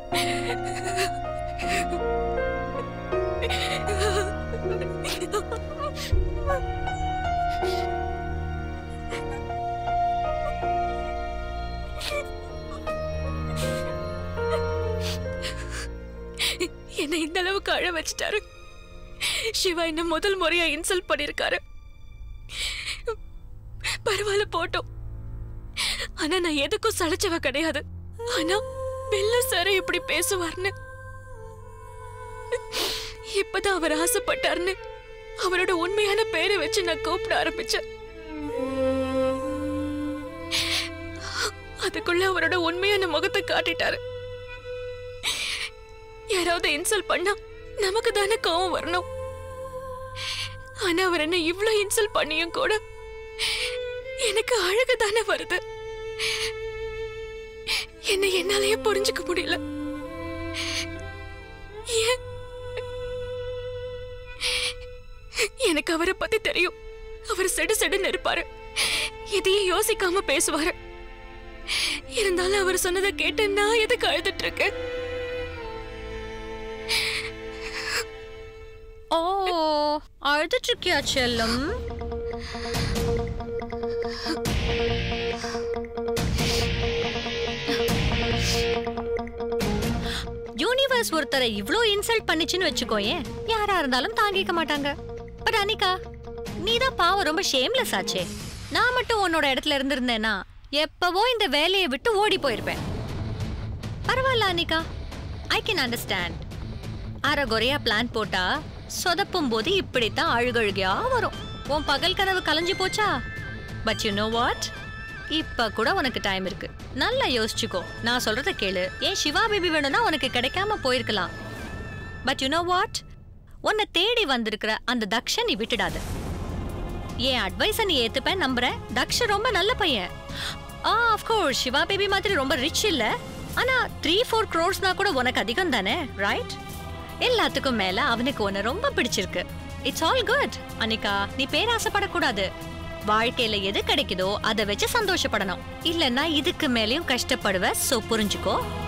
என்னை இந்த அளவுக்கு அழ வச்சிட்டாரு சிவா என்ன முதல் முறையா இன்சல்ட் பண்ணிருக்காரு பரவாயில்ல போட்டோம் ஆனா நான் எதுக்கும் சளைச்சவ கிடையாது ஆனா வெள்ள சார இப்படி பேசுவார்னு இப்பதான் அவர் ஆசைப்பட்டார்னு அவரோட உண்மையான பேரை வச்சு நான் கூப்பிட ஆரம்பிச்சேன் அதுக்குள்ள அவரோட உண்மையான முகத்தை காட்டிட்டாரு யாராவது இன்சல்ட் பண்ணா நமக்கு தானே கோவம் வரணும் ஆனா அவர் என்ன இவ்ளோ இன்சல்ட் பண்ணியும் கூட எனக்கு அழகு தானே வருது என்ன என்னாலயே புரிஞ்சுக்க முடியல ஏன் எனக்கு அவரை பத்தி தெரியும் அவர் செடு செடுன்னு இருப்பாரு எதையும் யோசிக்காம பேசுவாரு இருந்தாலும் அவர் சொன்னதை கேட்டு நான் எதுக்கு அழுதுட்டு இருக்கேன் ஓ அழுதுட்டு இருக்கியா செல்லம் யூனிவர்ஸ் ஒருத்தரை இவ்ளோ இன்சல்ட் பண்ணிச்சுன்னு வச்சுக்கோயேன் யாரா இருந்தாலும் தாங்கிக்க மாட்டாங்க பட் அனிகா நீ தான் பாவம் ரொம்ப ஷேம்லெஸ் ஆச்சே நான் மட்டும் உன்னோட இடத்துல இருந்திருந்தேன்னா எப்பவோ இந்த வேலையை விட்டு ஓடி போயிருப்பேன் பரவாயில்ல அனிகா ஐ கேன் அண்டர்ஸ்டாண்ட் அரைகுறையா பிளான் போட்டா சொதப்பும் போது இப்படித்தான் அழுகழுகையா வரும் உன் பகல் கனவு கலைஞ்சு போச்சா பட் யூ நோ வாட் இப்ப கூட உனக்கு டைம் இருக்கு நல்லா யோசிச்சுக்கோ நான் சொல்றத கேளு ஏன் சிவா பேபி வேணும்னா உனக்கு கிடைக்காம போயிருக்கலாம் பட் யூ நோ வாட் உன்னை தேடி வந்திருக்கிற அந்த தக்ஷ நீ விட்டுடாத என் அட்வைஸை நீ ஏத்துப்பேன் நம்புறேன் தக்ஷ ரொம்ப நல்ல பையன் ஆ அஃப்கோர்ஸ் சிவா பேபி மாதிரி ரொம்ப ரிச் இல்ல ஆனா த்ரீ ஃபோர் க்ரோர்ஸ்னா கூட உனக்கு அதிகம் தானே ரைட் எல்லாத்துக்கும் மேல அவனுக்கு உன்னை ரொம்ப பிடிச்சிருக்கு இட்ஸ் ஆல் குட் அனிகா நீ பேராசைப்படக்கூடாது வாழ்க்கையில எது கிடைக்குதோ அதை வச்சு சந்தோஷப்படணும் இல்லைன்னா இதுக்கு மேலயும் கஷ்டப்படுவ சோ புரிஞ்சுக்கோ